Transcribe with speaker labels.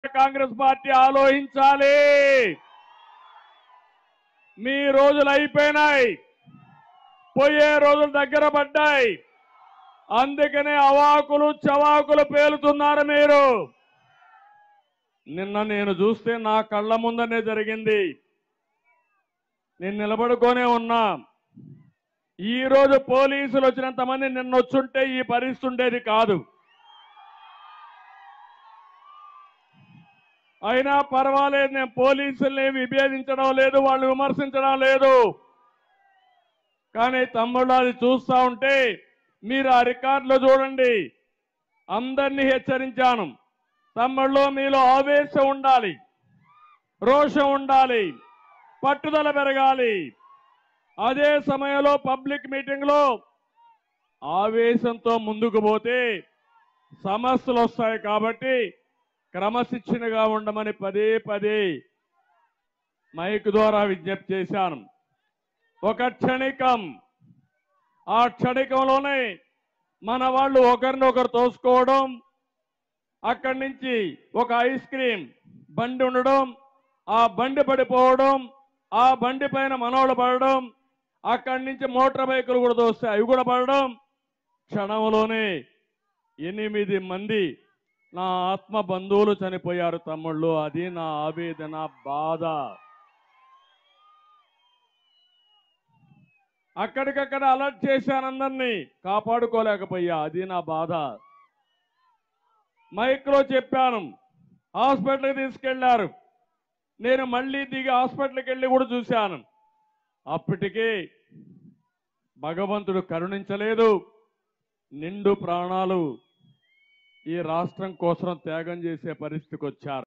Speaker 1: Congress party ఆలోచించాలి మీ రోజులు అయిపోయినాయి పోయే రోజులు దగ్గర పడ్డాయి అందుకనే అవాకులు చవాకులు పేలుతున్నారు మీరు నిన్న నేను చూస్తే నా కళ్ళ ముందనే జరిగింది నేను నిలబడుకోనే ఉన్నా ఈ రోజు పోలీసులు వచ్చినంత మంది నిన్న వచ్చుంటే ఈ పరిస్థితి ఉండేది కాదు అయినా పర్వాలేదు నేను పోలీసుల్ని విభేదించడం లేదు వాళ్ళు విమర్శించడం లేదు కానీ తమ్ముళ్ళు అది చూస్తా ఉంటే మీరు ఆ రికార్డులో చూడండి అందరినీ హెచ్చరించాను తమ్ముళ్ళు మీలో ఆవేశం ఉండాలి రోషం ఉండాలి పట్టుదల పెరగాలి అదే సమయంలో పబ్లిక్ మీటింగ్ లో ఆవేశంతో ముందుకు పోతే సమస్యలు వస్తాయి కాబట్టి క్రమశిక్షణగా ఉండమని పదే పదే మైక్ ద్వారా విజ్ఞప్తి చేశాను ఒక క్షణికం ఆ క్షణికంలోనే మన వాళ్ళు ఒకరినొకరు తోసుకోవడం అక్కడి నుంచి ఒక ఐస్ క్రీమ్ బండి ఉండడం ఆ బండి పడిపోవడం ఆ బండి పైన మనోళ్ళు పడడం అక్కడి నుంచి మోటార్ బైకులు కూడా తోస్తాయి అవి కూడా పడడం క్షణంలోనే ఎనిమిది మంది నా ఆత్మ బంధువులు చనిపోయారు తమ్ముళ్ళు అది నా ఆవేదన బాధ అక్కడికక్కడ అలర్ట్ చేశాను అందరినీ కాపాడుకోలేకపోయా అది నా బాధ మైక్లో చెప్పాను హాస్పిటల్కి తీసుకెళ్లారు నేను మళ్ళీ దిగి హాస్పిటల్కి వెళ్ళి కూడా చూశాను అప్పటికే భగవంతుడు కరుణించలేదు నిండు ప్రాణాలు ఈ రాష్ట్రం కోసం త్యాగం చేసే పరిస్థితికి వచ్చారు